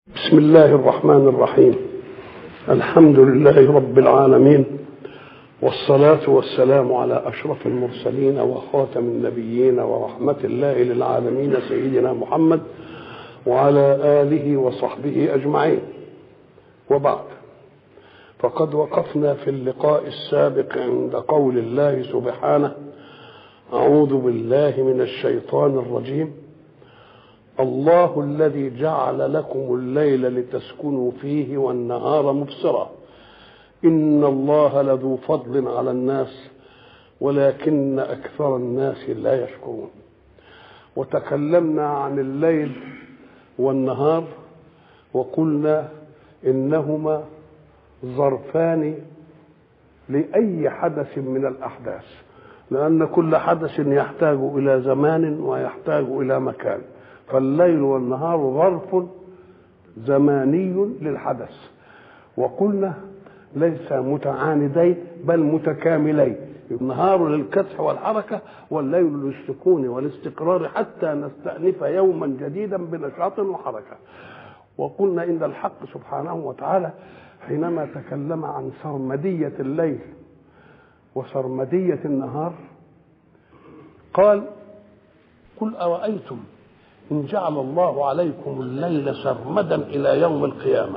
بسم الله الرحمن الرحيم الحمد لله رب العالمين والصلاة والسلام على أشرف المرسلين وخاتم النبيين ورحمة الله للعالمين سيدنا محمد وعلى آله وصحبه أجمعين وبعد فقد وقفنا في اللقاء السابق عند قول الله سبحانه أعوذ بالله من الشيطان الرجيم الله الذي جعل لكم الليل لتسكنوا فيه والنهار مبصرا ان الله لذو فضل على الناس ولكن اكثر الناس لا يشكرون وتكلمنا عن الليل والنهار وقلنا انهما ظرفان لاي حدث من الاحداث لان كل حدث يحتاج الى زمان ويحتاج الى مكان فالليل والنهار ظرف زماني للحدث وقلنا ليس متعاندين بل متكاملين النهار للكدح والحركة والليل للسكون والاستقرار حتى نستأنف يوما جديدا بنشاط وحركة وقلنا إن الحق سبحانه وتعالى حينما تكلم عن سرمدية الليل وسرمدية النهار قال قل أرأيتم إن جعل الله عليكم الليل سرمدا إلى يوم القيامة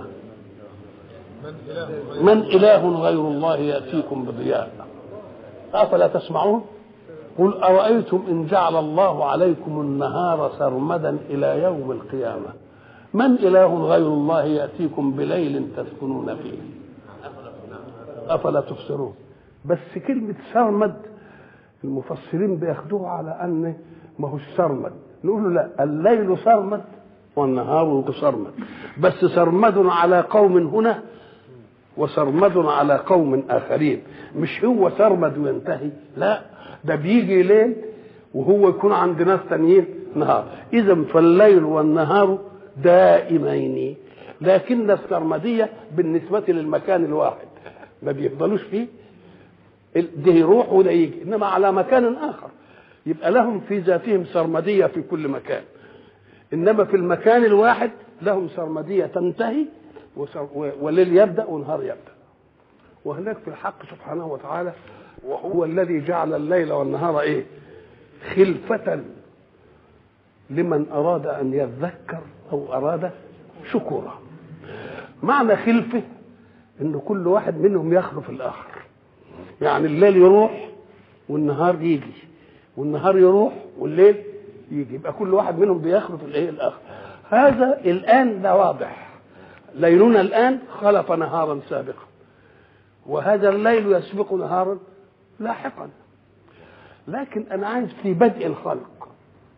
من إله غير الله يأتيكم بضياء أفلا تسمعون قل أرأيتم إن جعل الله عليكم النهار سرمدا إلى يوم القيامة من إله غير الله يأتيكم بليل تسكنون فيه أفلا تبصرون بس كلمة سرمد المفسرين بياخدوها على أن ما هو السرمد نقول له لا الليل سرمد والنهار سرمد بس سرمد على قوم هنا وسرمد على قوم اخرين مش هو سرمد وينتهي لا ده بيجي ليل وهو يكون عند ناس تانيين نهار اذا فالليل والنهار دائمين لكن السرمديه بالنسبه للمكان الواحد ما بيفضلوش فيه ده يروح وده يجي انما على مكان اخر يبقى لهم في ذاتهم سرمدية في كل مكان إنما في المكان الواحد لهم سرمدية تنتهي وليل يبدأ ونهار يبدأ وهناك في الحق سبحانه وتعالى وهو الذي جعل الليل والنهار إيه خلفة لمن أراد أن يذكر أو أراد شكورا معنى خلفة إن كل واحد منهم يخلف الآخر يعني الليل يروح والنهار يجي والنهار يروح والليل يجي يبقى كل واحد منهم بيخلف الايه الاخر هذا الان ده واضح ليلنا الان خلف نهارا سابقا وهذا الليل يسبق نهارا لاحقا لكن انا عايز في بدء الخلق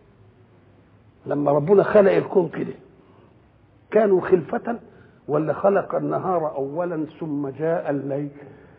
لما ربنا خلق الكون كده كانوا خلفة ولا خلق النهار أولا ثم جاء الليل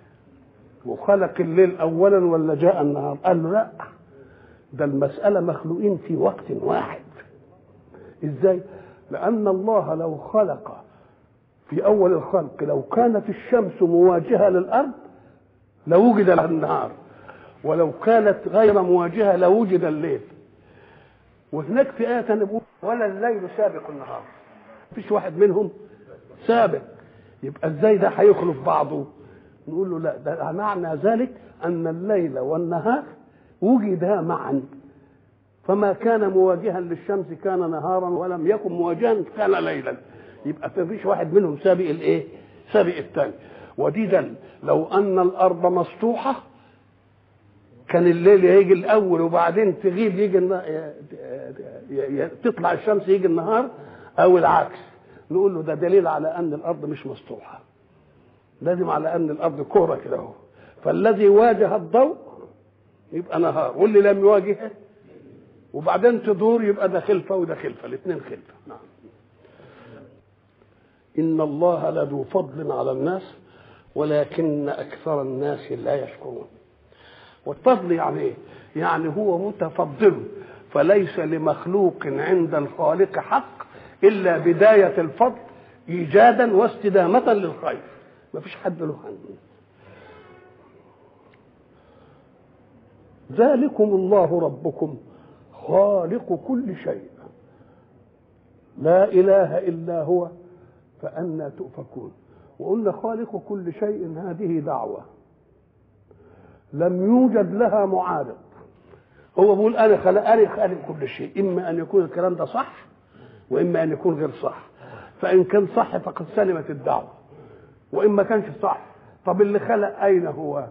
وخلق الليل أولا ولا جاء النهار قال له لا ده المسألة مخلوقين في وقت واحد ازاي لأن الله لو خلق في أول الخلق لو كانت الشمس مواجهة للأرض لوجد النهار ولو كانت غير مواجهة لوجد الليل وهناك في آية نقول ولا الليل سابق النهار مفيش واحد منهم سابق يبقى ازاي ده هيخلف بعضه نقول له لا ده معنى ذلك أن الليل والنهار وجدا معا فما كان مواجها للشمس كان نهارا ولم يكن مواجها كان ليلا يبقى ما فيش واحد منهم سابق الايه سابق الثاني ودي دل لو ان الارض مسطوحه كان الليل يجي الاول وبعدين تغيب يجي تطلع الشمس يجي النهار او العكس نقول له ده دليل على ان الارض مش مسطوحه لازم على ان الارض كوره كده اهو فالذي واجه الضوء يبقى نهار واللي لم يواجهه وبعدين تدور يبقى ده خلفه وده خلفه الاثنين خلفه نعم ان الله لذو فضل على الناس ولكن اكثر الناس لا يشكرون والفضل يعني ايه يعني هو متفضل فليس لمخلوق عند الخالق حق الا بدايه الفضل ايجادا واستدامه للخير ما فيش حد له عنه ذلكم الله ربكم خالق كل شيء لا اله الا هو فأنا تؤفكون وقلنا خالق كل شيء هذه دعوة لم يوجد لها معارض هو بيقول انا خلق انا خالق كل شيء اما ان يكون الكلام ده صح واما ان يكون غير صح فان كان صح فقد سلمت الدعوه وان ما كانش صح طب اللي خلق اين هو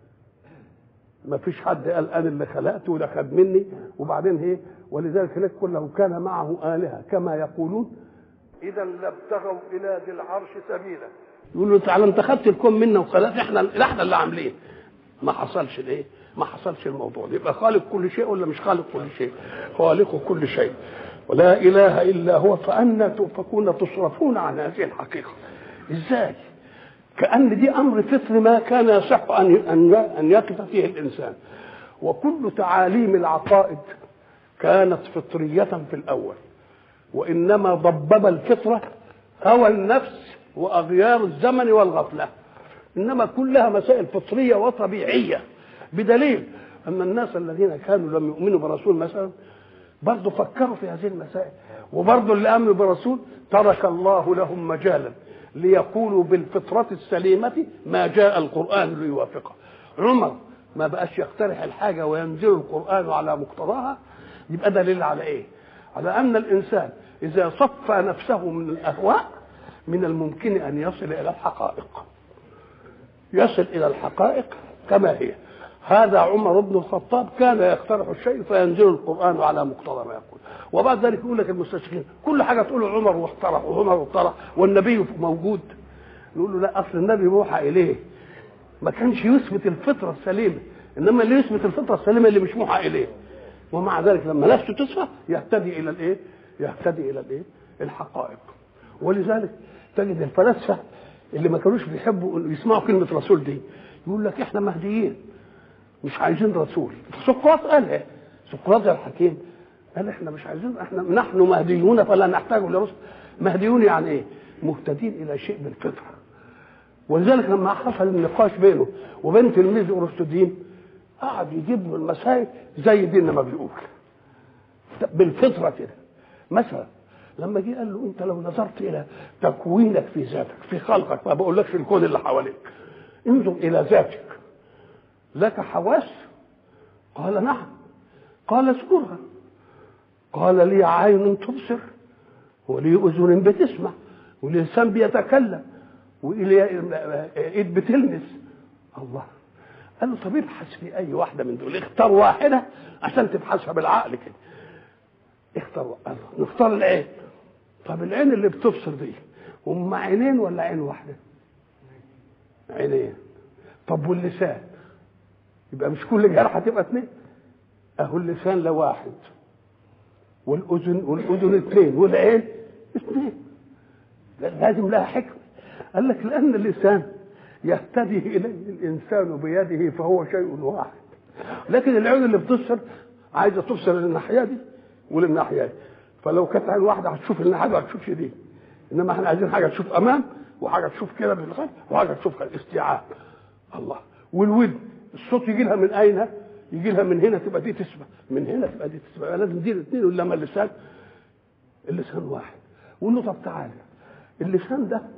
ما فيش حد قال انا اللي خلقته ولا خد مني وبعدين ايه ولذلك هناك كله كان معه الهه كما يقولون اذا لابتغوا الى ذي العرش سبيلا يقول له تعالى انت خدت الكون منا وخلقت احنا احنا اللي عاملين ما حصلش الايه ما حصلش الموضوع يبقى خالق كل شيء ولا مش خالق كل شيء خالق كل شيء ولا اله الا هو فانا تؤفكون تصرفون عن هذه الحقيقه ازاي كان دي امر فطري ما كان يصح ان ان ان يقف فيه الانسان وكل تعاليم العقائد كانت فطريه في الاول وانما ضبب الفطره هوى النفس واغيار الزمن والغفله انما كلها مسائل فطريه وطبيعيه بدليل ان الناس الذين كانوا لم يؤمنوا برسول مثلا برضه فكروا في هذه المسائل وبرضه اللي امنوا برسول ترك الله لهم مجالا ليقولوا بالفطرة السليمة ما جاء القرآن ليوافقه عمر ما بقاش يقترح الحاجة وينزل القرآن على مقتضاها يبقى دليل على ايه على ان الانسان اذا صفى نفسه من الاهواء من الممكن ان يصل الى الحقائق يصل الى الحقائق كما هي هذا عمر بن الخطاب كان يقترح الشيء فينزل القران على مقتضى ما يقول وبعد ذلك يقول لك المستشرقين كل حاجه تقول عمر واقترح وعمر واقترح والنبي موجود نقول له لا اصل النبي موحى اليه ما كانش يثبت الفطره السليمه انما اللي يثبت الفطره السليمه اللي مش موحى اليه ومع ذلك لما نفسه تصفى يهتدي الى الايه؟ يهتدي الى الايه؟ الحقائق ولذلك تجد الفلاسفه اللي ما كانوش بيحبوا يسمعوا كلمه رسول دي يقول لك احنا مهديين مش عايزين رسول سقراط قالها سقراط الحكيم قال احنا مش عايزين احنا نحن مهديون فلا نحتاج لرسل مهديون يعني ايه؟ مهتدين الى شيء بالفطره ولذلك لما حصل النقاش بينه وبين تلميذ ارسطودين قعد يجيب له المسائل زي ديننا ما بيقول بالفطره كده مثلا لما جه قال له انت لو نظرت الى تكوينك في ذاتك في خلقك ما بقولكش الكون اللي حواليك انظر الى ذاتك لك حواس قال نعم قال اذكرها قال لي عين تبصر ولي اذن بتسمع ولسان بيتكلم والي ايد بتلمس الله قال له طب ابحث في اي واحده من دول اختار واحده عشان تبحثها بالعقل كده اختار واحدة. نختار العين طب العين اللي بتبصر دي هم عينين ولا عين واحده عينين طب واللسان يبقى مش كل جرح هتبقى اثنين اهو اللسان لواحد والاذن والاذن اثنين والعين اثنين لازم لها حكمه قال لك لان اللسان يهتدي اليه الانسان بيده فهو شيء واحد لكن العين اللي بتبصر عايزه تبصر للناحيه دي وللناحيه دي فلو كانت عين واحده هتشوف الناحيه دي ما هتشوفش دي انما احنا عايزين حاجه تشوف امام وحاجه تشوف كده بالغير وحاجه تشوف استيعاب الله والودن الصوت يجي لها من اين يجي لها من هنا تبقى دي تسمع من هنا تبقى دي تسمع لازم دي الاثنين ولا ما اللسان اللسان واحد وقول له طب تعالى اللسان ده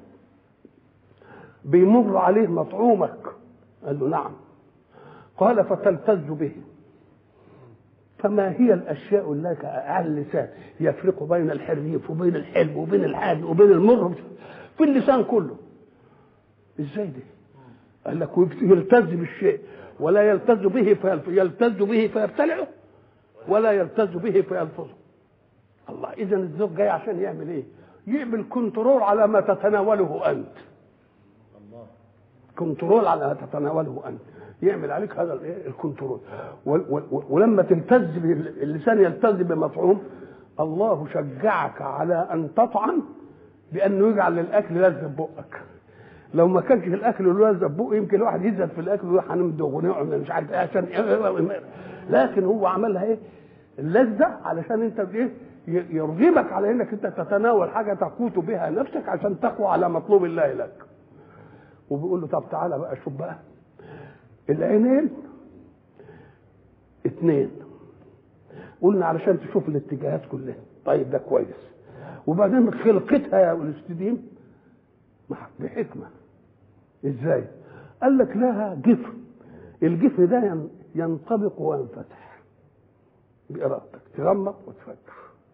بيمر عليه مطعومك قال له نعم قال فتلتز به فما هي الاشياء التي على اللسان يفرق بين الحريف وبين الحلو وبين الحاد وبين المر في اللسان كله ازاي دي قال لك يلتز بالشيء ولا يلتز به يلتز به فيبتلعه ولا يلتز به فيلفظه الله اذا الزوج جاي عشان يعمل ايه يعمل كنترول على ما تتناوله انت كنترول على ما تتناوله انت يعمل عليك هذا الايه الكنترول ولما تلتز اللسان يلتز بمطعوم الله شجعك على ان تطعم بانه يجعل للاكل لذة بقك لو ما كانش الاكل له لذة بقه يمكن الواحد يزهد في الاكل ويروح هنمضغ ونقعد مش عارف ايه عشان لكن هو عملها ايه اللذة علشان انت ايه يرغبك على انك انت تتناول حاجه تقوت بها نفسك عشان تقوى على مطلوب الله لك وبيقول له طب تعالى بقى شوف بقى العينين اثنين قلنا علشان تشوف الاتجاهات كلها طيب ده كويس وبعدين خلقتها يا الاستديم بحكمة ازاي قال لك لها جفر الجفر ده ينطبق وينفتح بإرادتك تغمض وتفتح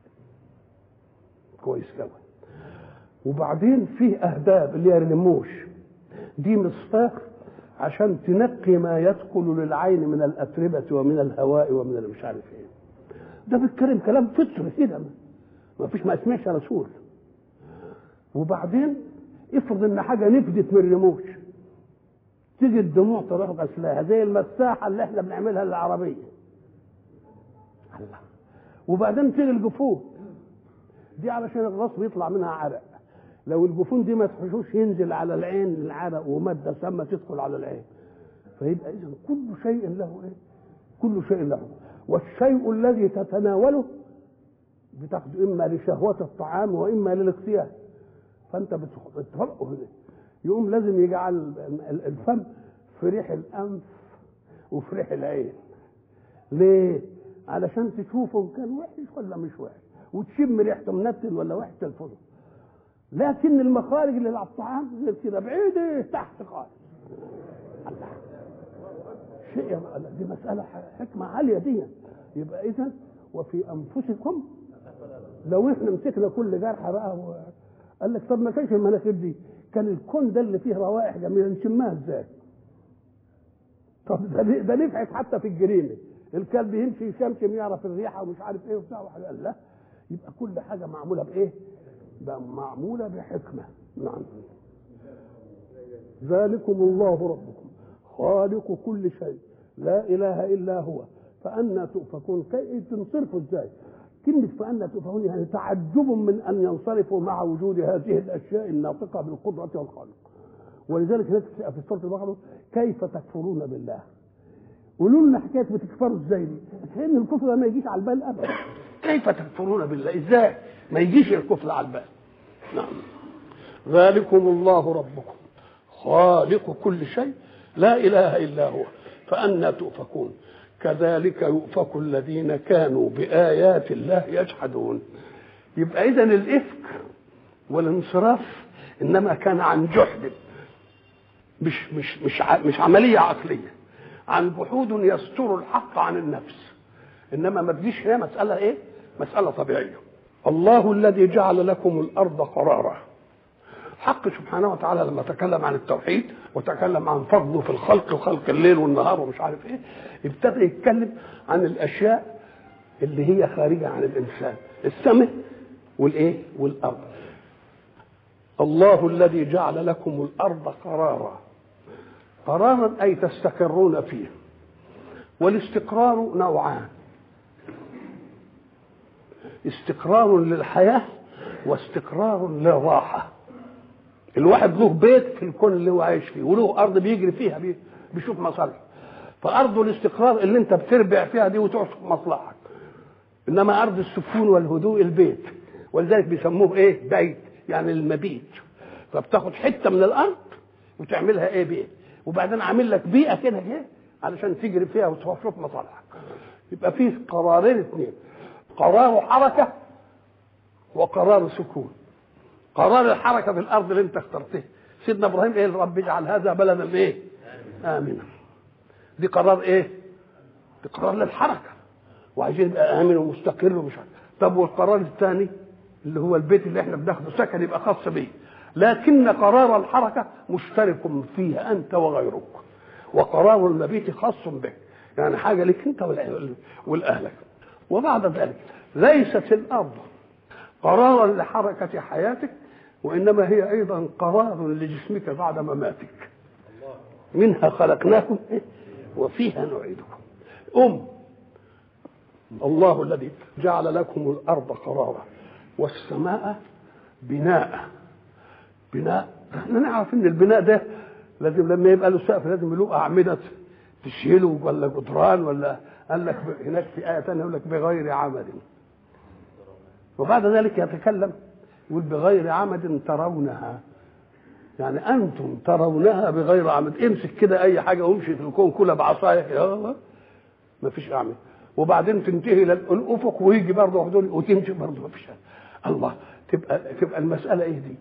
كويس قوي وبعدين فيه أهداب اللي هي الرموش دي مصفاة عشان تنقي ما يدخل للعين من الأتربة ومن الهواء ومن مش عارف ايه ده بيتكلم كلام فطري كده ما فيش ما اسمعش رسول وبعدين افرض ان حاجه نفدت من الرموش تيجي الدموع تروح غسلاها زي المساحه اللي احنا بنعملها للعربيه الله وبعدين تيجي الجفون دي علشان الراس بيطلع منها عرق لو الجفون دي ما تحشوش ينزل على العين العرق وماده سامه تدخل على العين فيبقى اذا كل شيء له ايه؟ كل شيء له والشيء الذي تتناوله بتاخده اما لشهوه الطعام واما للاغتيال فانت بتفرقه هنا يقوم لازم يجعل الفم في ريح الانف وفي ريح العين ليه؟ علشان تشوفه ان كان وحش ولا مش وحش وتشم ريحته منتن ولا وحش الفضل لكن المخارج اللي على الطعام غير كده بعيده تحت خالص الله شيء دي مسألة حكمة عالية دي يبقى إذا وفي أنفسكم لو إحنا مسكنا كل جرح بقى و... قال لك طب ما كانش المناخير دي كان الكون ده اللي فيه روائح جميلة نشمها إزاي؟ طب ده ده نفعت حتى في الجريمة الكلب يمشي يشمشم يعرف الريحة ومش عارف إيه وبتاع قال لا يبقى كل حاجة معمولة بإيه؟ ده معمولة بحكمة نعم ذلكم الله ربكم خالق كل شيء لا اله الا هو فأنا تؤفكون كي تنصرفوا ازاي كلمة فأنا تؤفكون يعني تعجب من أن ينصرفوا مع وجود هذه الأشياء الناطقة بالقدرة والخلق ولذلك هناك في سورة البقرة كيف تكفرون بالله قولوا لنا حكاية بتكفروا ازاي دي كأن الكفر ده ما يجيش على البال أبدا كيف تكفرون بالله ازاي ما يجيش الكفر على البال نعم ذلكم الله ربكم خالق كل شيء لا اله الا هو فأنا تؤفكون كذلك يؤفك الذين كانوا بآيات الله يجحدون يبقى إذا الإفك والانصراف إنما كان عن جحد مش مش مش مش عملية عقلية عن جحود يستر الحق عن النفس إنما ما تجيش هي مسألة إيه؟ مسألة طبيعية الله الذي جعل لكم الأرض قرارا حق سبحانه وتعالى لما تكلم عن التوحيد وتكلم عن فضله في الخلق وخلق الليل والنهار ومش عارف ايه ابتدى يتكلم عن الاشياء اللي هي خارجه عن الانسان السماء والايه والارض الله الذي جعل لكم الارض قرارا قرارا اي تستقرون فيه والاستقرار نوعان استقرار للحياه واستقرار للراحه الواحد له بيت في الكون اللي هو عايش فيه وله ارض بيجري فيها بيشوف مصالحه فارض الاستقرار اللي انت بتربع فيها دي وتشوف مصلحتك انما ارض السكون والهدوء البيت ولذلك بيسموه ايه بيت يعني المبيت فبتاخد حته من الارض وتعملها ايه بيت وبعدين عامل لك بيئه كده ايه علشان تجري فيها وتشوف مصالحك يبقى فيه قرارين اثنين قرار حركه وقرار سكون قرار الحركه في الارض اللي انت اخترتها سيدنا ابراهيم ايه رب اجعل هذا بلدا ايه امنا دي قرار ايه دي قرار للحركه وعايزين يبقى امن ومستقر ومش عارف طب والقرار الثاني اللي هو البيت اللي احنا بناخده سكن يبقى خاص به لكن قرار الحركه مشترك فيه انت وغيرك وقرار المبيت خاص بك يعني حاجه لك انت والاهلك وبعد ذلك ليست الارض قرارا لحركه حياتك وانما هي ايضا قرار لجسمك بعد مماتك منها خلقناكم وفيها نعيدكم ام الله الذي جعل لكم الارض قرارا والسماء بناء بناء احنا نعرف ان البناء ده لازم لما يبقى له سقف لازم له اعمده تشيله ولا جدران ولا قال لك هناك في ايه ثانيه يقول لك بغير عمد وبعد ذلك يتكلم يقول بغير عمد ترونها يعني انتم ترونها بغير عمد امسك كده اي حاجه وامشي في الكون كلها بعصايه يا ما فيش اعمد وبعدين تنتهي الى الافق ويجي برضه حدود وتمشي برضه ما فيش الله تبقى تبقى المساله ايه دي؟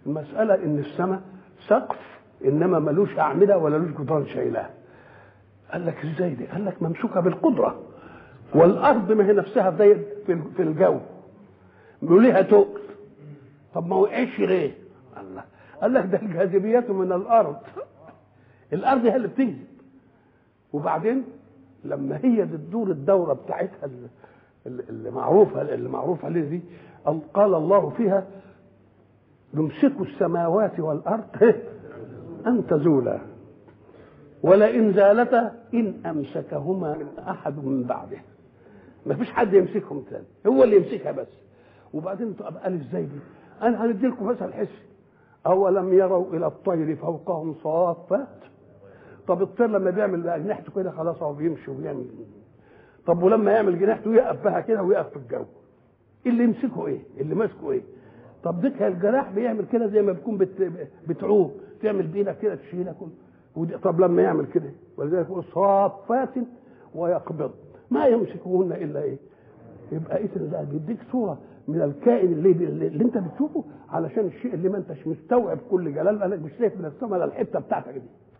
المسألة إن السماء سقف إنما ملوش أعمدة ولا لوش جدران شايلاه قال لك ازاي دي؟ قال لك ممسوكة بالقدرة والأرض ما هي نفسها زي في الجو وليها تقل طب ما وقعش ليه؟ الله قال لك ده الجاذبيات من الأرض الأرض هي اللي بتجذب وبعدين لما هي بتدور الدورة بتاعتها اللي معروفة اللي معروفة ليه دي قال الله فيها يمسك السماوات والأرض أن تزولا ولئن زالتا إن أمسكهما من أحد من بعده ما فيش حد يمسكهم تاني هو اللي يمسكها بس وبعدين طب قال ازاي دي انا هندي لكم مثل حسي اولم يروا الى الطير فوقهم صافات طب الطير لما بيعمل اجنحته كده خلاص هو بيمشي وبيعمل طب ولما يعمل جناحته يقف بها كده ويقف في الجو اللي يمسكه ايه اللي ماسكه ايه طب ديك الجناح بيعمل كده زي ما بتكون بت... بتعوم تعمل بايدك كده تشيلها كله ودي... طب لما يعمل كده ولذلك يقول صافات ويقبض ما يمسكهن الا ايه يبقى اذا ده بيديك صوره من الكائن اللي, اللي انت بتشوفه علشان الشيء اللي ما انتش مستوعب كل جلال قالك مش شايف من السماء الحته بتاعتك دي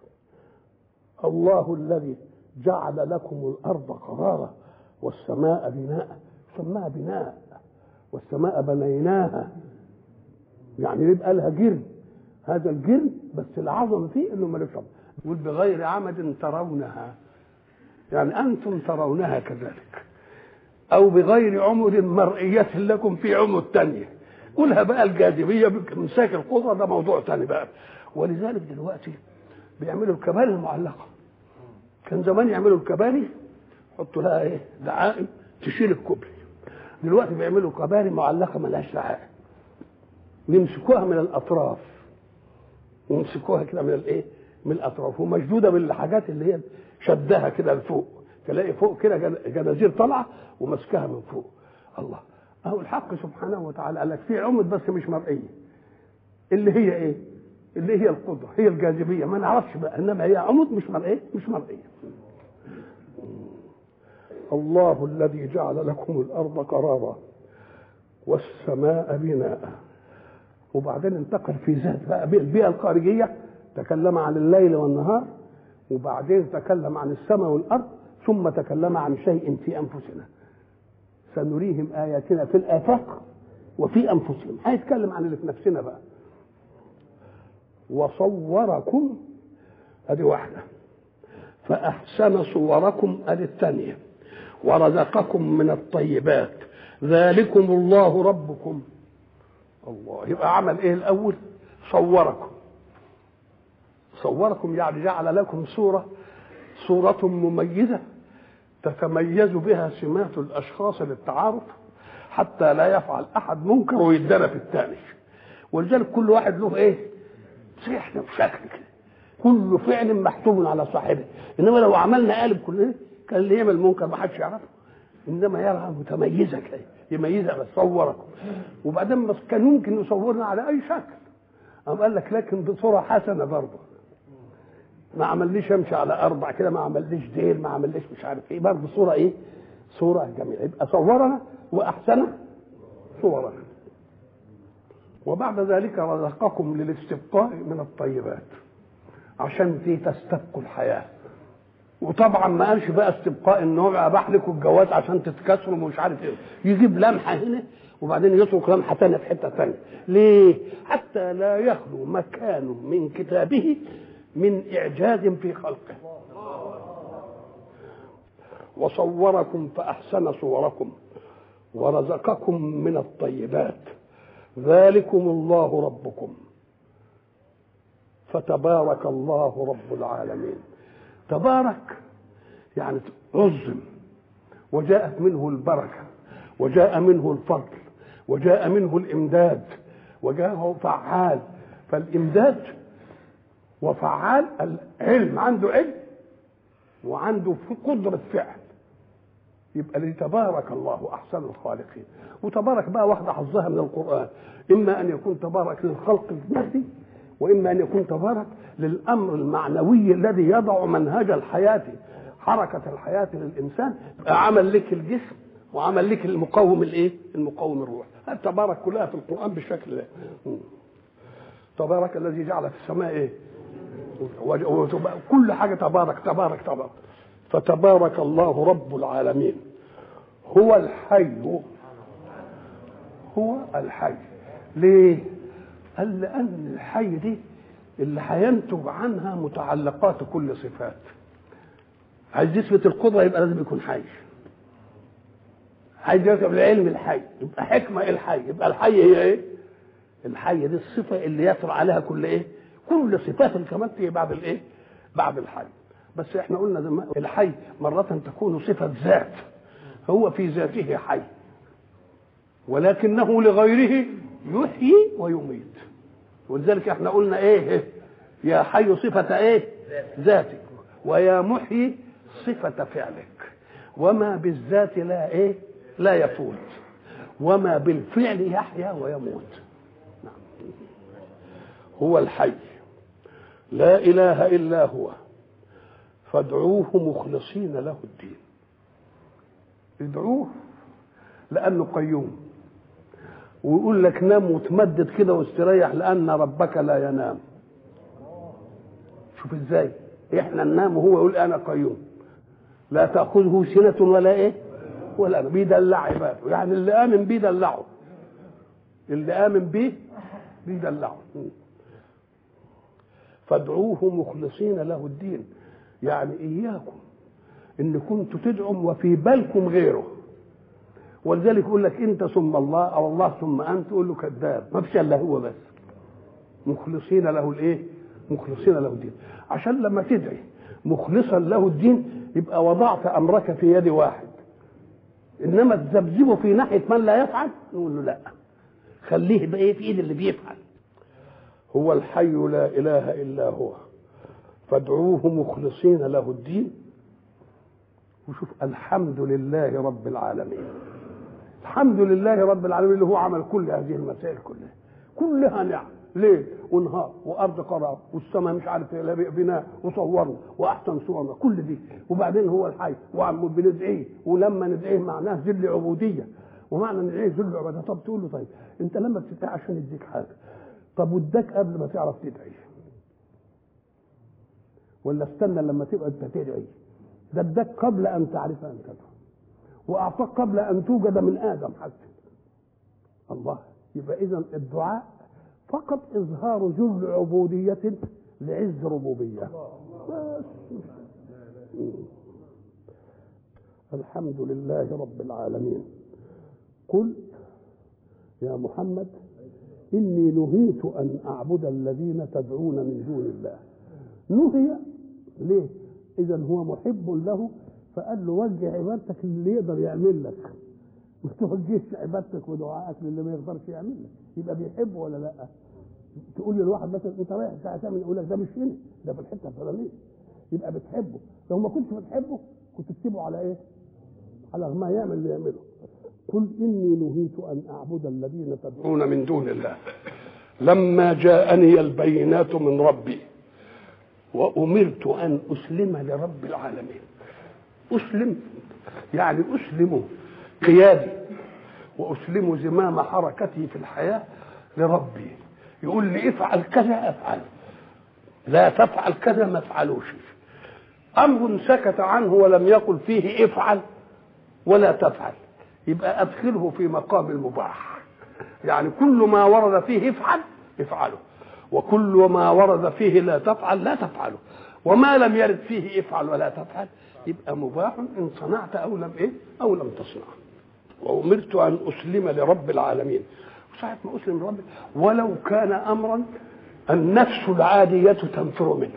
الله الذي جعل لكم الارض قرارا والسماء بناء سماها بناء والسماء بنيناها يعني يبقى لها جرم هذا الجرم بس العظمه فيه انه ملوش عظم يقول بغير عمد ترونها يعني انتم ترونها كذلك او بغير عمر مرئية لكم في عمر تانية قولها بقى الجاذبية بامساك القدرة ده موضوع تاني بقى ولذلك دلوقتي بيعملوا الكباري المعلقة كان زمان يعملوا الكباري يحطوا لها ايه دعائم تشيل الكوبري دلوقتي بيعملوا كباري معلقة ملهاش دعائم يمسكوها من الاطراف ويمسكوها كده من الايه من الاطراف ومشدوده بالحاجات اللي هي شدها كده لفوق تلاقي فوق كده جنازير طالعه وماسكاها من فوق الله اهو الحق سبحانه وتعالى قال لك في عمد بس مش مرئيه اللي هي ايه اللي هي القدره هي الجاذبيه ما نعرفش بقى انما هي عمد مش مرئيه مش مرئيه الله الذي جعل لكم الارض قرارا والسماء بناء وبعدين انتقل في ذات بقى البيئه الخارجيه تكلم عن الليل والنهار وبعدين تكلم عن السماء والارض ثم تكلم عن شيء في انفسنا سنريهم اياتنا في الافاق وفي انفسهم هيتكلم عن اللي في نفسنا بقى وصوركم ادي واحده فاحسن صوركم ادي الثانيه ورزقكم من الطيبات ذلكم الله ربكم الله يبقى عمل ايه الاول صوركم صوركم يعني جعل لكم صوره صوره مميزه تتميز بها سمات الاشخاص للتعارف حتى لا يفعل احد منكر ويدنا في الثاني ولذلك كل واحد له ايه صيحنا بشكل كده كل فعل محتوم على صاحبه انما لو عملنا قالب كلنا كان اللي يعمل منكر ما حدش يعرفه انما يرى متميزه كده يميزها بس صوركم وبعدين بس كان ممكن يصورنا على اي شكل قام قال لك لكن بصوره حسنه برضه ما عمليش امشي على اربع كده ما عمليش ديل ما عمليش مش عارف ايه برضه صوره ايه صوره جميله يبقى صورنا واحسن صورنا وبعد ذلك رزقكم للاستبقاء من الطيبات عشان في تستبقوا الحياه وطبعا ما قالش بقى استبقاء النوع اباح لكم الجواز عشان تتكسروا ومش عارف ايه يجيب لمحه هنا وبعدين يترك لمحه ثانيه في حته ثانيه ليه؟ حتى لا يخلو مكان من كتابه من اعجاز في خلقه وصوركم فاحسن صوركم ورزقكم من الطيبات ذلكم الله ربكم فتبارك الله رب العالمين تبارك يعني عظم وجاءت منه البركه وجاء منه الفضل وجاء منه الامداد وجاءه فعال فالامداد وفعال العلم عنده علم وعنده قدرة فعل يبقى لتبارك الله أحسن الخالقين وتبارك بقى واحدة حظها من القرآن إما أن يكون تبارك للخلق النفسي وإما أن يكون تبارك للأمر المعنوي الذي يضع منهج الحياة حركة الحياة للإنسان عمل لك الجسم وعمل لك المقوم الايه؟ المقوم الروح تبارك كلها في القرآن بالشكل ده تبارك الذي جعل في السماء ايه كل حاجه تبارك تبارك تبارك فتبارك الله رب العالمين هو الحي هو الحي ليه قال لان الحي دي اللي هينتج عنها متعلقات كل صفات عايز يثبت القدره يبقى لازم يكون حي عايز يثبت العلم الحي يبقى حكمه الحي يبقى الحي هي ايه الحي دي الصفه اللي يطرا عليها كل ايه كل صفات الكمال تيجي بعد الايه بعد الحي بس احنا قلنا زمان الحي مرة تكون صفة ذات هو في ذاته حي ولكنه لغيره يحيي ويميت ولذلك احنا قلنا ايه يا حي صفة ايه ذاتك ويا محيي صفة فعلك وما بالذات لا ايه لا يفوت وما بالفعل يحيا ويموت نعم. هو الحي لا اله الا هو فادعوه مخلصين له الدين ادعوه لانه قيوم ويقول لك نام وتمدد كده واستريح لان ربك لا ينام شوف ازاي احنا ننام وهو يقول انا قيوم لا تاخذه سنه ولا ايه ولا بيدلع عباده يعني اللي امن بيه دلعه اللي امن بيه بيدلعه فادعوه مخلصين له الدين يعني اياكم ان كنتوا تدعوا وفي بالكم غيره ولذلك يقول لك انت ثم الله او الله ثم انت تقول له كذاب ما فيش الا هو بس مخلصين له الايه مخلصين له الدين عشان لما تدعي مخلصا له الدين يبقى وضعت امرك في يد واحد انما تذبذبه في ناحيه من لا يفعل نقول له لا خليه يبقى ايه في ايد اللي بيفعل هو الحي لا اله الا هو فادعوه مخلصين له الدين وشوف الحمد لله رب العالمين الحمد لله رب العالمين اللي هو عمل كل هذه المسائل كلها كلها نعم ليل ونهار وارض قرار والسماء مش عارف بناء وصورنا واحسن صورنا كل دي وبعدين هو الحي وعم بندعيه ولما ندعيه معناه ذل عبوديه ومعنى ندعيه ذل عبوديه طب تقول له طيب انت لما بتدعي عشان يديك حاجه طب واداك قبل ما تعرف تدعي ولا استنى لما تبقى انت تدعي ده اداك قبل ان تعرف ان تدعو واعطاك قبل ان توجد من ادم حتى الله يبقى اذا الدعاء فقط اظهار ذل عبوديه لعز ربوبيه بس الحمد لله رب العالمين قل يا محمد اني نهيت ان اعبد الذين تدعون من دون الله نهي ليه اذا هو محب له فقال له وجه عبادتك للي يقدر يعمل لك ما توجهش عبادتك ودعائك للي ما يقدرش يعمل لك يبقى بيحبه ولا لا تقول للواحد مثلا انت رايح الساعه 8 يقول لك ده مش هنا ده في الحته الفلانيه يبقى بتحبه لو ما كنتش بتحبه كنت تسيبه على ايه على ما يعمل اللي يعمله قل اني نهيت ان اعبد الذين تدعون من دون الله لما جاءني البينات من ربي وأمرت أن أسلم لرب العالمين أسلم يعني أسلم قيادي وأسلم زمام حركتي في الحياة لربي يقول لي افعل كذا أفعل لا تفعل كذا ما افعلوش أمر سكت عنه ولم يقل فيه افعل ولا تفعل يبقى أدخله في مقام المباح يعني كل ما ورد فيه افعل افعله وكل ما ورد فيه لا تفعل لا تفعله وما لم يرد فيه افعل ولا تفعل يبقى مباح ان صنعت او لم ايه او لم تصنع وامرت ان اسلم لرب العالمين ساعة ما اسلم لرب ولو كان امرا النفس العادية تنفر منه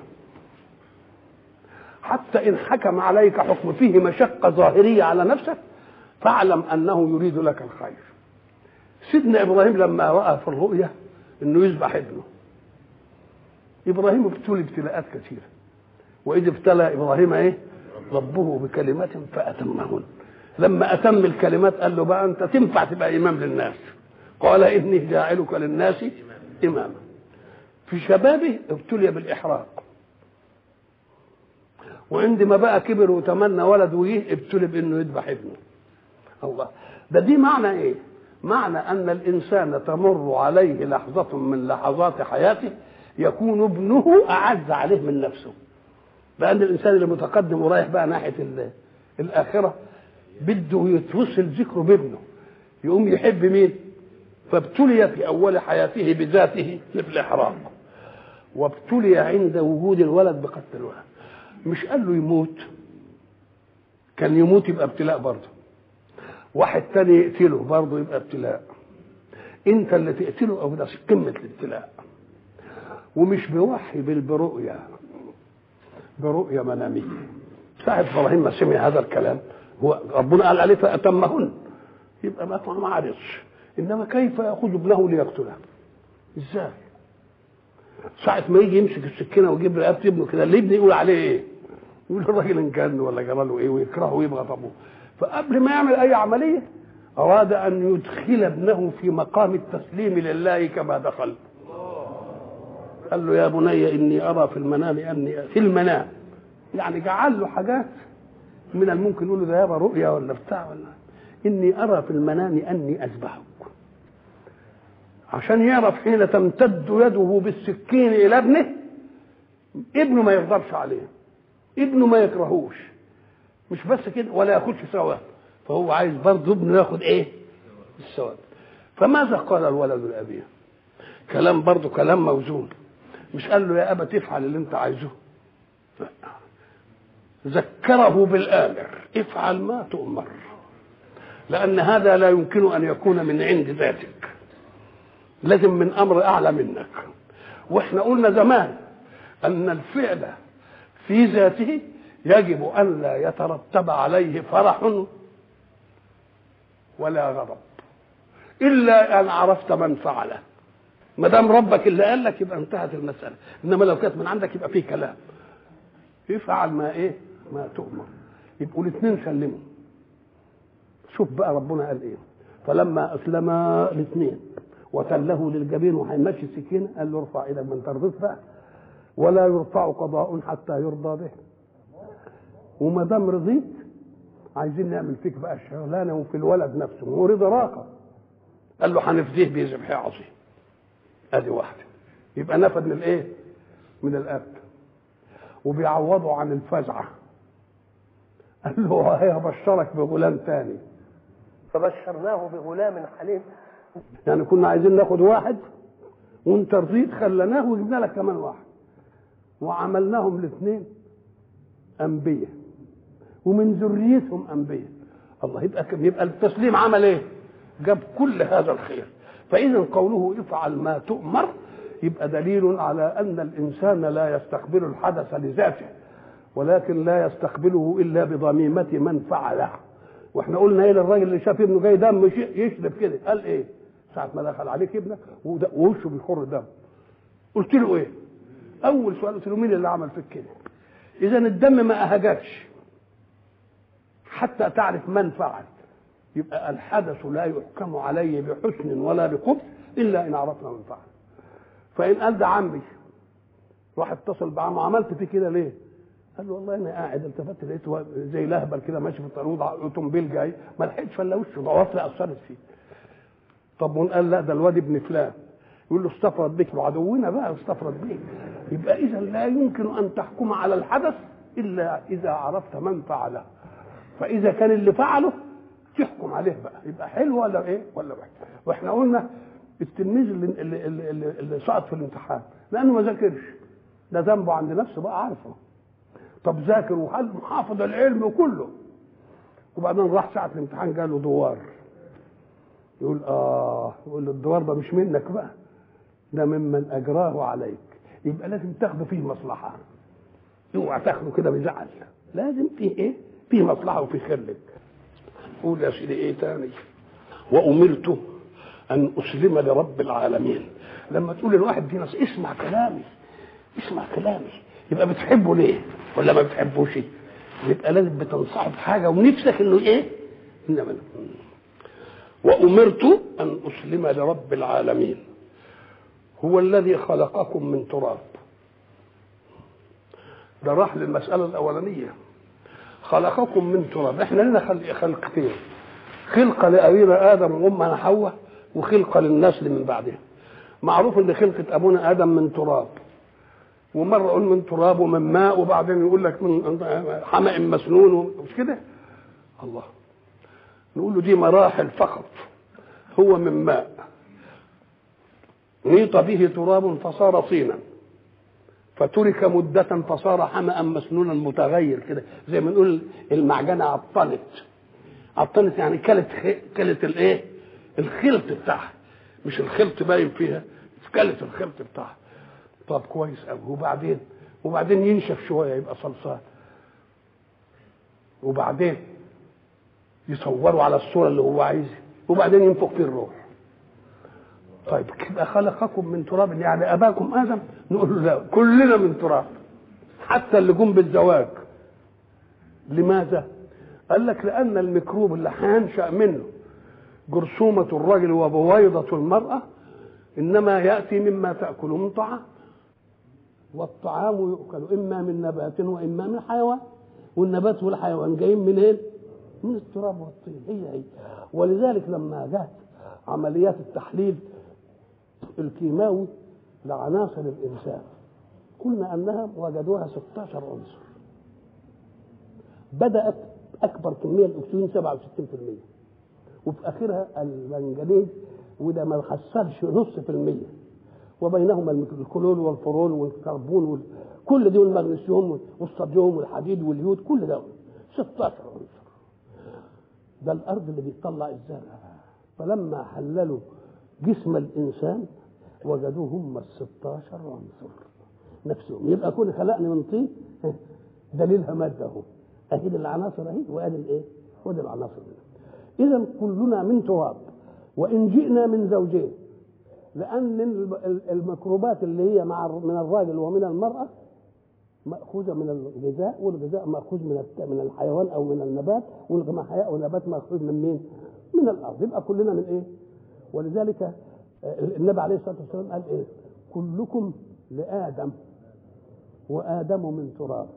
حتى ان حكم عليك حكم فيه مشقة ظاهرية على نفسك فاعلم انه يريد لك الخير سيدنا ابراهيم لما راى في الرؤيا انه يذبح ابنه ابراهيم ابتلي ابتلاءات كثيره واذ ابتلى ابراهيم ايه ربه بكلمات فاتمهن لما اتم الكلمات قال له بقى انت تنفع تبقى امام للناس قال اني جاعلك للناس اماما في شبابه ابتلي بالاحراق وعندما بقى كبر وتمنى ولد ويه ابتلي بانه يذبح ابنه الله ده دي معنى ايه معنى ان الانسان تمر عليه لحظه من لحظات حياته يكون ابنه اعز عليه من نفسه لان الانسان اللي متقدم ورايح بقى ناحيه الاخره بده يتوصل ذكره بابنه يقوم يحب مين فابتلي في اول حياته بذاته بالاحراق وابتلي عند وجود الولد بقتل الولد مش قال له يموت كان يموت يبقى ابتلاء برضه واحد تاني يقتله برضه يبقى ابتلاء انت اللي تقتله او ده قمه الابتلاء ومش بوحي بل برؤيا برؤيا مناميه ساعة ابراهيم ما سمع هذا الكلام هو ربنا قال عليه فاتمهن يبقى ما ما عرفش انما كيف ياخذ ابنه ليقتله ازاي ساعة ما يجي يمسك السكينة ويجيب رقبة ابنه كده اللي ابني يقول عليه ايه؟ يقول الراجل انجن ولا جرى له ايه ويكرهه ويبغض ابوه فقبل ما يعمل اي عملية اراد ان يدخل ابنه في مقام التسليم لله كما دخل قال له يا بني اني ارى في المنام اني في المنام يعني جعل له حاجات من الممكن يقول له ده يابا رؤيا ولا بتاع ولا اني ارى في المنام اني اذبحك عشان يعرف حين تمتد يده بالسكين الى ابنه ابنه ما يغضبش عليه ابنه ما يكرهوش مش بس كده ولا ياخدش ثواب فهو عايز برضه ابنه ياخد ايه الثواب فماذا قال الولد لابيه كلام برضه كلام موزون مش قال له يا ابا تفعل اللي انت عايزه لا. ذكره بالامر افعل ما تؤمر لان هذا لا يمكن ان يكون من عند ذاتك لازم من امر اعلى منك واحنا قلنا زمان ان الفعل في ذاته يجب ان لا يترتب عليه فرح ولا غضب الا ان عرفت من فعله ما دام ربك اللي قال لك يبقى انتهت المساله انما لو كانت من عندك يبقى فيه كلام افعل ما ايه ما تؤمر يبقوا الاثنين سلموا شوف بقى ربنا قال ايه فلما اسلم الاثنين وتله للجبين وهيمشي السكينه قال له ارفع ايدك من ترضيت بقى ولا يرفع قضاء حتى يرضى به وما دام رضيت عايزين نعمل فيك بقى الشغلانه وفي الولد نفسه ورضا راقه قال له هنفديه بذبح عظيم ادي واحده يبقى نفد من الايه من القتل وبيعوضوا عن الفزعه قال له هي بشرك بغلام تاني فبشرناه بغلام حليم يعني كنا عايزين ناخد واحد وانت رضيت خلناه وجبنا لك كمان واحد وعملناهم الاثنين انبياء ومن ذريتهم انبياء الله يبقى يبقى التسليم عمل ايه؟ جاب كل هذا الخير فاذا قوله افعل ما تؤمر يبقى دليل على ان الانسان لا يستقبل الحدث لذاته ولكن لا يستقبله الا بضميمه من فعله واحنا قلنا ايه للراجل اللي شاف ابنه جاي دم يشرب كده قال ايه ساعه ما دخل عليك ابنك ووشه بيخر دم قلت له ايه اول سؤال قلت له مين اللي عمل فيك كده اذا الدم ما اهجكش حتى تعرف من فعل يبقى الحدث لا يحكم عليه بحسن ولا بقبح الا ان عرفنا من فعل فان قال ده عمي راح اتصل بعمه عملت فيه كده ليه؟ قال له والله انا قاعد التفت لقيته زي لهبل كده ماشي في الطريق اوتومبيل جاي ما لحقتش ولا وشه ضوافري اثرت فيه طب قال لا ده الواد ابن فلان يقول له استفرد بك وعدونا بقى استفرد بك يبقى اذا لا يمكن ان تحكم على الحدث الا اذا عرفت من فعله فاذا كان اللي فعله تحكم عليه بقى يبقى حلو ولا ايه ولا وحش واحنا قلنا التلميذ اللي, اللي, اللي, اللي سقط في الامتحان لانه ما ذاكرش ده ذنبه عند نفسه بقى عارفه طب ذاكر وحل محافظ العلم كله وبعدين راح ساعه الامتحان قال له دوار يقول اه يقول له الدوار ده مش منك بقى ده ممن اجراه عليك يبقى لازم تاخده فيه مصلحه اوعى تاخده كده بزعل لازم فيه ايه فيه مصلحه وفيه خير لك قول يا سيدي ايه تاني وامرت ان اسلم لرب العالمين لما تقول للواحد دي ناس اسمع كلامي اسمع كلامي يبقى بتحبه ليه ولا ما بتحبوش يبقى لازم بتنصحه بحاجه ونفسك انه ايه انما وامرت ان اسلم لرب العالمين هو الذي خلقكم من تراب ده راح للمساله الاولانيه خلقكم من تراب احنا لنا خلق خلقتين خلقه لابينا ادم وامنا حواء وخلقه للنسل من بعدها معروف ان خلقه ابونا ادم من تراب ومره يقول من تراب ومن ماء وبعدين يقول لك من حمأ مسنون مش كده الله نقول له دي مراحل فقط هو من ماء نيط به تراب فصار طينا فترك مدة فصار حمأ مسنونا متغير كده زي ما نقول المعجنة عطلت عطلت يعني كلت كلت الايه؟ الخلط بتاعها مش الخلط باين فيها كلت الخلط بتاعها طب كويس قوي وبعدين وبعدين ينشف شويه يبقى صلصال وبعدين يصوروا على الصوره اللي هو عايزها وبعدين ينفخ فيه الروح طيب يبقى خلقكم من تراب يعني اباكم ادم نقول له لا كلنا من تراب حتى اللي جم بالزواج لماذا قال لك لان الميكروب اللي هينشا منه جرثومه الرجل وبويضه المراه انما ياتي مما تاكله من طعام والطعام يؤكل اما من نبات واما من حيوان والنبات والحيوان جايين من ايه؟ من التراب والطين هي هي ولذلك لما جاءت عمليات التحليل الكيماوي لعناصر الانسان قلنا انها وجدوها 16 عنصر بدات اكبر كميه الاكسجين 67% وفي اخرها المنجنيز وده ما حصلش نص في المية وبينهما الكلور والفرول والكربون وال... كل دي والمغنيسيوم والصوديوم والحديد واليود كل ده 16 عنصر ده الارض اللي بيطلع الزرع فلما حللوا جسم الانسان وجدوه هم ال 16 عنصر نفسهم يبقى كل خلقني من طين دليلها ماده اهو اهي العناصر اهي وادي الايه؟ وادي العناصر اذا كلنا من تراب وان جئنا من زوجين لان الميكروبات اللي هي مع من الراجل ومن المراه ماخوذه من الغذاء والغذاء ماخوذ من من الحيوان او من النبات والحيوان والنبات ماخوذ من مين؟ من الارض يبقى كلنا من ايه؟ ولذلك النبي عليه الصلاه والسلام قال ايه؟ كلكم لادم وادم من تراب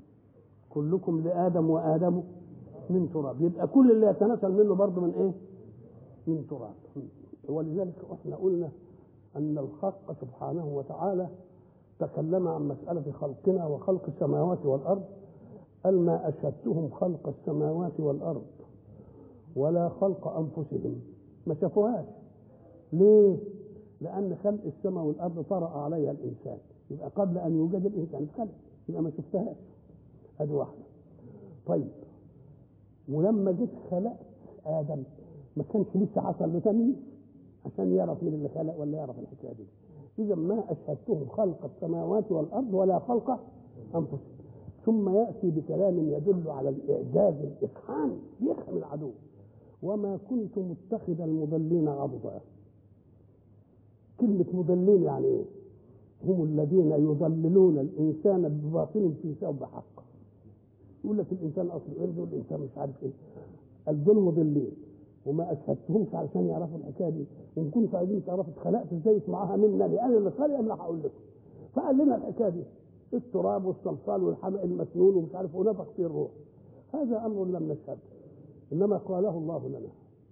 كلكم لادم وادم من تراب يبقى كل اللي يتناسل منه برضه من ايه؟ من تراب ولذلك احنا قلنا ان الحق سبحانه وتعالى تكلم عن مسألة خلقنا وخلق السماوات والأرض قال ما أشهدتهم خلق السماوات والأرض ولا خلق أنفسهم ما شافوهاش ليه؟ لأن خلق السماء والأرض طرأ عليها الإنسان يبقى قبل أن يوجد الإنسان خلق يبقى ما شفتهاش هذه واحدة طيب ولما جيت خلقت آدم ما كانش لسه حصل له تمييز عشان يعرف مين اللي خلق ولا يعرف الحكايه دي اذا ما اشهدتهم خلق السماوات والارض ولا خلق انفسهم ثم ياتي بكلام يدل على الاعجاز الافحام يفهم العدو وما كنت متخذ المضلين عضدا كلمة مضلين يعني ايه؟ هم الذين يضللون الانسان بباطل في ثوب حق يقول لك الانسان اصله قرد والانسان مش عارف ايه دول مضلين وما اشهدتهمش علشان يعرفوا الحكايه دي وان كنتوا عايزين تعرفوا اتخلقت ازاي اسمعوها منا انا اللي خالق انا هقول لكم فقال لنا الحكايه دي التراب والصلصال والحمأ المسنون ومش عارف ونفخ فيه الروح هذا امر لم نشهد انما قاله الله لنا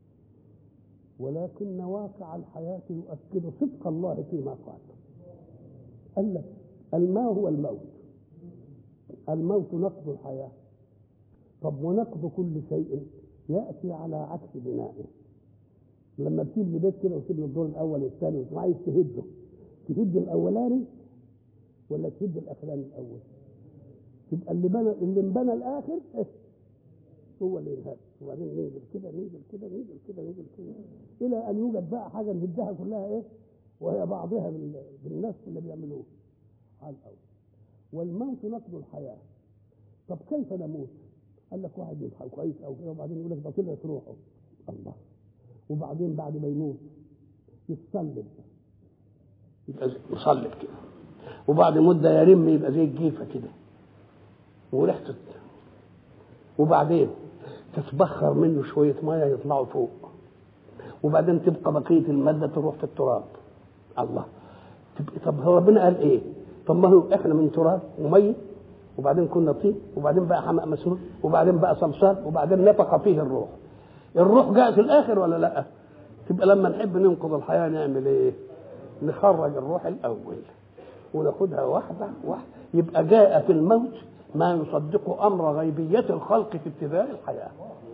ولكن واقع الحياه يؤكد صدق الله فيما قال قال لك الماء هو الموت الموت نقض الحياه طب ونقض كل شيء ياتي على عكس بنائه لما تسيب بيت كده وتسيب الدور الاول والثاني وعايز تهده تهد الاولاني ولا تهد الاخراني الاول يبقى اللي بنى اللي انبنى الاخر إيه؟ هو اللي ينهد وبعدين ننزل كده ننزل كده ننزل كده ننزل كده الى ان يوجد بقى حاجه نهدها كلها ايه وهي بعضها بالنفس اللي بيعملوه على الاول والموت نقض الحياه طب كيف نموت؟ قال لك واحد يصحى كويس او كده وبعدين يقول لك ده طلعت روحه الله وبعدين بعد ما يموت يتصلب يبقى مصلب كده وبعد مدة يرم يبقى زي الجيفة كده وريحته وبعدين تتبخر منه شوية مية يطلعوا فوق وبعدين تبقى بقية المادة تروح في التراب الله طب هو ربنا قال ايه؟ طب ما هو احنا من تراب وميت وبعدين كنا طين وبعدين بقى حمأ مسنون وبعدين بقى صلصال وبعدين نفخ فيه الروح الروح جاءت في الاخر ولا لا تبقى لما نحب ننقذ الحياه نعمل ايه نخرج الروح الاول وناخدها واحده واحده يبقى جاء في الموت ما يصدق امر غيبيه الخلق في ابتداء الحياه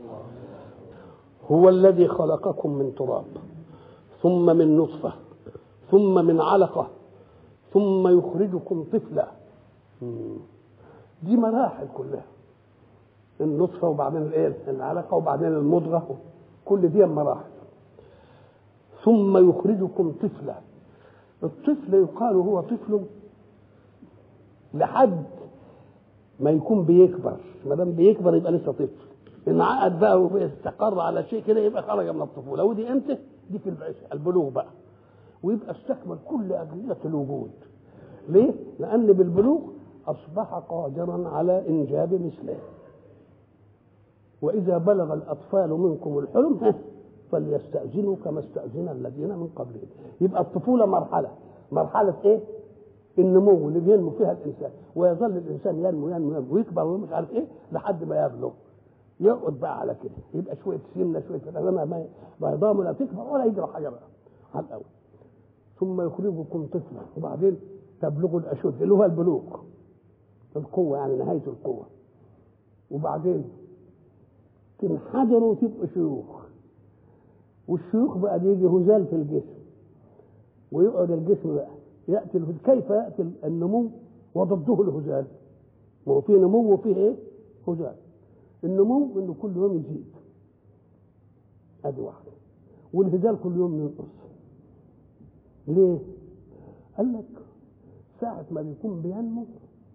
هو الذي خلقكم من تراب ثم من نطفه ثم من علقه ثم يخرجكم طفلا دي مراحل كلها النطفه وبعدين الايه العلقه وبعدين المضغه كل دي مراحل ثم يخرجكم طفلا الطفل يقال هو طفل لحد ما يكون بيكبر ما دام بيكبر يبقى لسه طفل ان عقد بقى واستقر على شيء كده يبقى خرج من الطفوله ودي امتى؟ دي في البلوغ بقى ويبقى استكمل كل اجهزه الوجود ليه؟ لان بالبلوغ اصبح قادرا على انجاب مثله واذا بلغ الاطفال منكم الحلم فليستاذنوا كما استاذن الذين من قبلهم يبقى الطفوله مرحله مرحله ايه؟ النمو اللي بينمو فيها الانسان ويظل الانسان ينمو ينمو ينمو ويكبر ومش عارف ايه لحد ما يبلغ يقعد بقى على كده يبقى شويه سمنه شويه كده ما بيضامه لا تكبر ولا يجرى حاجه بقى على الاول ثم يخرجكم طفلا وبعدين تبلغوا الاشد اللي هو البلوغ القوه يعني نهايه القوه وبعدين تنحدروا وتبقوا شيوخ والشيوخ بقى بيجي هزال في الجسم ويقعد الجسم بقى ياتي الهزال كيف ياتي النمو وضده الهزال ما هو في نمو وفيه ايه؟ هزال النمو انه كل يوم يزيد ادي واحده والهزال كل يوم ينقص ليه؟ قال لك ساعة ما بيكون بينمو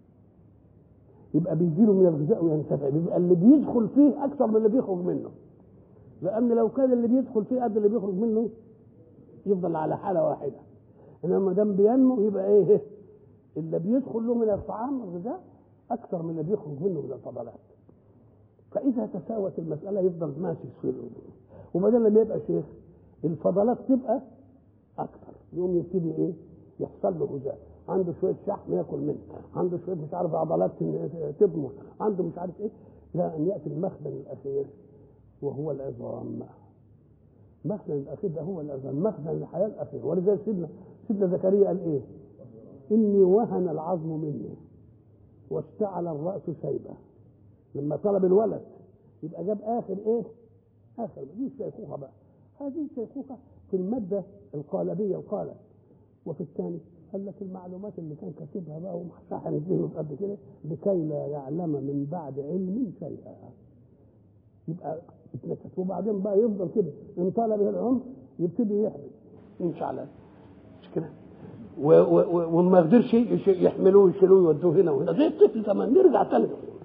يبقى بيجي له من الغذاء وينتفع بيبقى اللي بيدخل فيه اكثر من اللي بيخرج منه لان لو كان اللي بيدخل فيه قد اللي بيخرج منه يفضل على حاله واحده انما ما دام بينمو يبقى ايه اللي بيدخل له من الطعام الغذاء اكثر من اللي بيخرج منه من الفضلات فاذا تساوت المساله يفضل ماسك في وبدل لما يبقى شيخ الفضلات تبقى اكثر يقوم يبتدي ايه يحصل له غذاء عنده شويه شحم ياكل منه عنده شويه مش عارف عضلات تضمر عنده مش عارف ايه لا ان ياتي المخزن الاخير وهو العظام مخزن الاخير ده هو العظام مخزن الحياه الاخير ولذلك سيدنا سيدنا زكريا قال ايه اني وهن العظم مني واشتعل الراس شيبه لما طلب الولد يبقى جاب اخر ايه اخر دي الشيخوخه بقى هذه الشيخوخه في الماده القالبيه القالب وفي الثاني قال لك المعلومات اللي كان كاتبها بقى ومحشحن ذهنه قد كده لكي لا يعلم من بعد علم شيئا يبقى اتنكت وبعدين بقى يفضل كده ان طال به العمر يبتدي يحمل يمشي على مش كده وما قدرش يحملوه ويشيلوه يودوه هنا وهنا زي الطفل كمان نرجع تاني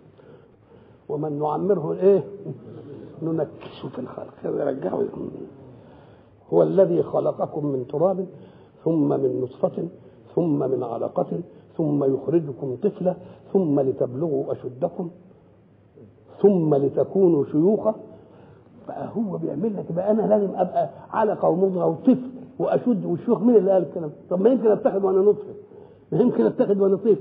ومن نعمره ايه ننكسه في الخلق يرجعه هو الذي خلقكم من تراب ثم من نطفة ثم من علقة ثم يخرجكم طفلا ثم لتبلغوا أشدكم ثم لتكونوا شيوخا بقى هو بيعمل لك بقى انا لازم ابقى علقه ومضغه وطفل واشد والشيوخ مين اللي قال الكلام طب ما يمكن اتخذ وانا نطفه ما يمكن اتخذ وانا طفل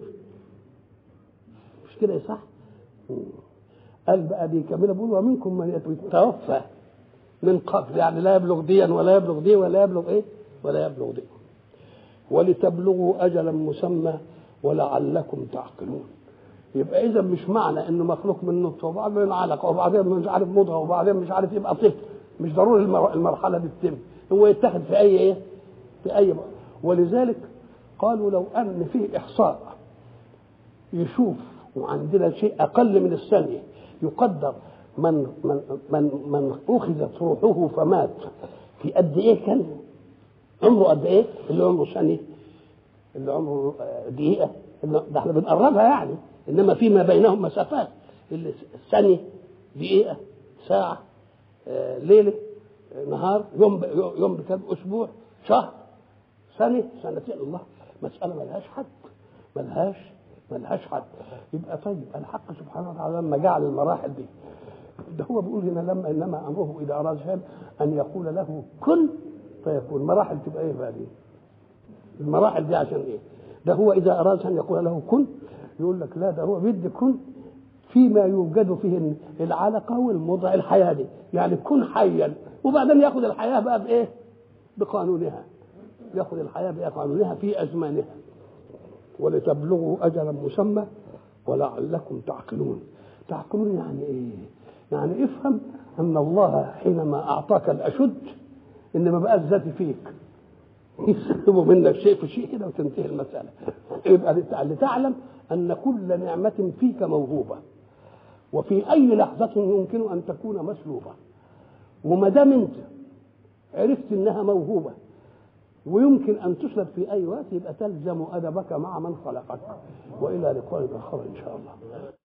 مش كده صح قال بقى بيكمل بيقول ومنكم من يتوفى من قبل يعني لا يبلغ ديا ولا يبلغ دي ولا يبلغ ايه ولا يبلغ دي ولتبلغوا اجلا مسمى ولعلكم تعقلون يبقى اذا مش معنى انه مخلوق من نطفه وبعدين علقه وبعدين مش عارف مضغه وبعدين مش عارف يبقى طفل مش ضروري المرحله دي تتم هو يتخذ في اي ايه في اي ولذلك قالوا لو ان فيه احصاء يشوف وعندنا شيء اقل من الثانيه يقدر من من من من اخذت روحه فمات في قد ايه كان عمره قد ايه اللي عمره ثانيه اللي عمره دقيقه ده احنا بنقربها يعني انما فيما بينهم مسافات ثانيه دقيقه ساعه آه، ليله آه، نهار يوم يوم بكام اسبوع شهر سنه سنتين الله مساله ملهاش حد ملهاش ملهاش حد يبقى طيب الحق سبحانه وتعالى لما جعل المراحل دي ده هو بيقول هنا لما انما امره اذا اراد شيئا ان يقول له كن فيكون مراحل تبقى ايه بقى دي المراحل دي عشان ايه ده هو اذا اراد ان يقول له كن يقول لك لا ده هو بيدي كن فيما يوجد فيه العلقة والمضغة الحياة دي يعني كن حيا وبعدين ياخذ الحياة بقى بإيه بقانونها ياخذ الحياة بقانونها في أزمانها ولتبلغوا أجلا مسمى ولعلكم تعقلون تعقلون يعني إيه يعني افهم أن الله حينما أعطاك الأشد إنما بقى الذات فيك يسلبوا منك شيء في شيء كده وتنتهي المسألة يبقى لتعلم أن كل نعمة فيك موهوبة وفي أي لحظة يمكن أن تكون مسلوبة وما دام أنت عرفت أنها موهوبة ويمكن أن تسلب في أي وقت يبقى تلزم أدبك مع من خلقك وإلى لقاء آخر إن شاء الله